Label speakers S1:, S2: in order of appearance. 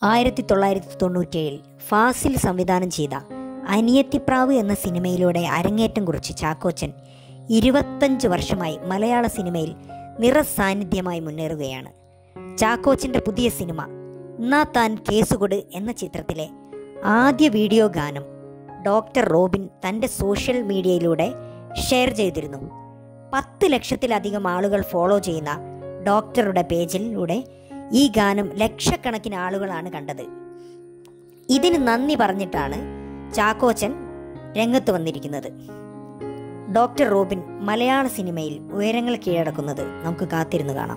S1: ആയിരത്തി തൊള്ളായിരത്തി തൊണ്ണൂറ്റേഴിൽ ഫാസിൽ സംവിധാനം ചെയ്ത അനിയത്തിപ്രാവ് എന്ന സിനിമയിലൂടെ അരങ്ങേറ്റം കുറിച്ച് ചാക്കോച്ചൻ ഇരുപത്തഞ്ച് വർഷമായി മലയാള സിനിമയിൽ നിറസാന്നിധ്യമായി മുന്നേറുകയാണ് ചാക്കോച്ചൻ്റെ പുതിയ സിനിമ എന്നാ താൻ കേസുകൊട് എന്ന ചിത്രത്തിലെ ആദ്യ വീഡിയോ ഗാനം ഡോക്ടർ റോബിൻ തൻ്റെ സോഷ്യൽ മീഡിയയിലൂടെ ഷെയർ ചെയ്തിരുന്നു പത്ത് ലക്ഷത്തിലധികം ആളുകൾ ഫോളോ ചെയ്യുന്ന ഡോക്ടറുടെ പേജിലൂടെ ഈ ഗാനം ലക്ഷക്കണക്കിന് ആളുകളാണ് കണ്ടത് ഇതിന് നന്ദി പറഞ്ഞിട്ടാണ് ചാക്കോച്ചൻ രംഗത്ത് വന്നിരിക്കുന്നത് ഡോക്ടർ റോബിൻ മലയാള സിനിമയിൽ ഉയരങ്ങൾ കീഴടക്കുന്നത് നമുക്ക് കാത്തിരുന്ന് കാണാം